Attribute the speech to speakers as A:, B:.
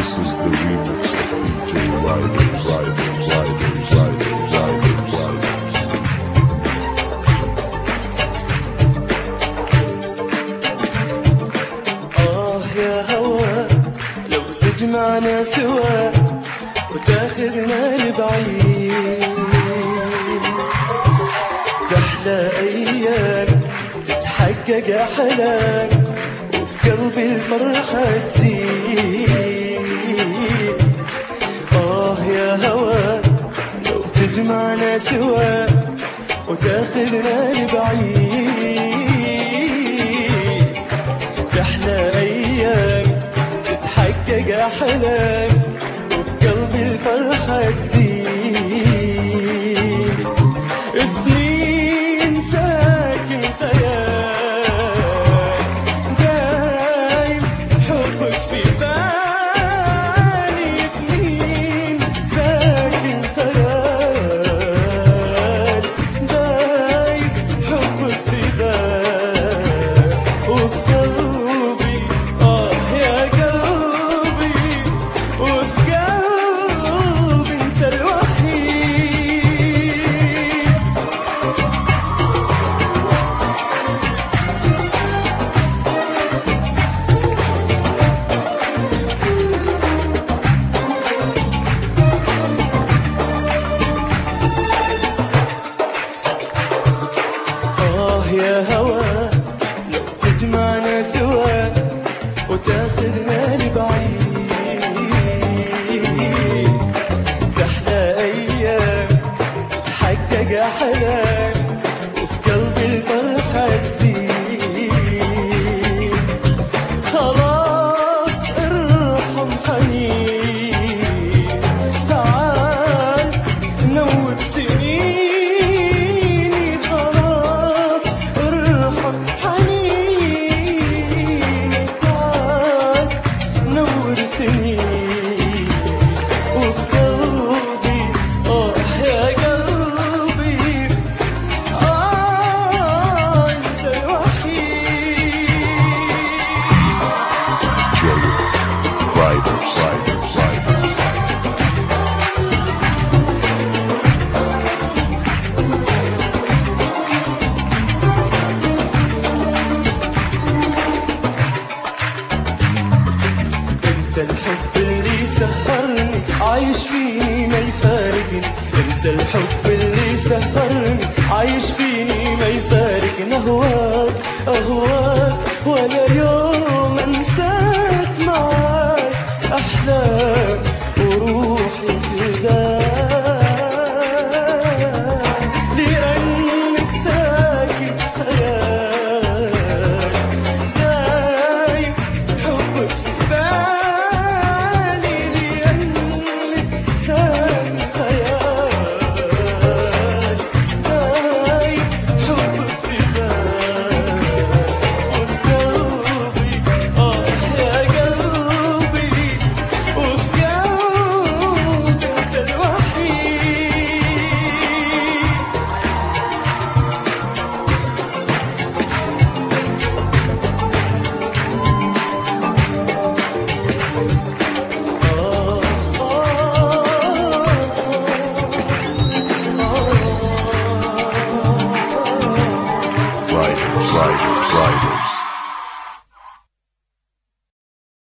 A: This is the remix of DJ Ryder, Ryder, Ryder, Ryder, Ryder, Ryder.
B: آه يا هوى لو تجمعنا سوا وتاخذنا لبعيد تحلى أيام تتحقق أحلام وفي قلبي الفرحة تزيد آه يا هوى لو تجمعنا سوا وتاخذنا لبعيد تحلى أيام تتحقق أحلام وفي قلبي الفرحة تزيد سنين ساكن خيال دايم حبك في بالي سنين ساكن خيال دايم حبك في بالي وفي قلبي آه يا قلبي وفي قلبي انت الوحيد آه يا هوى لو تجمعنا سوا وتاخذنا لبعيد تحلى أيام تحقق أحلام وفي قلبي الفرحة تزيد خلاص ارحم حنين تعال نور سنيني خلاص ارحم حنيني تعال نور سنيني وفي قلبي اه يا قلبي اه انت الوحيد
A: Jagger, Ryder, Ryder, Ryder.
B: انت الحب اللي سهرني عايش فيني ما يفارقني انت الحب اللي سهرني عايش فيني ما يفارقني اهواك اهواك ولا يوم انساك معاك احلام وروحي فداك لانك ساكن خيال دايم حبك في بالي لأنك ساكن خيال دايم حبك في بالي وفي قلبي آه يا قلبي وفي قلبي أنت الوحيد
A: Ryder, Ryder, Ryder.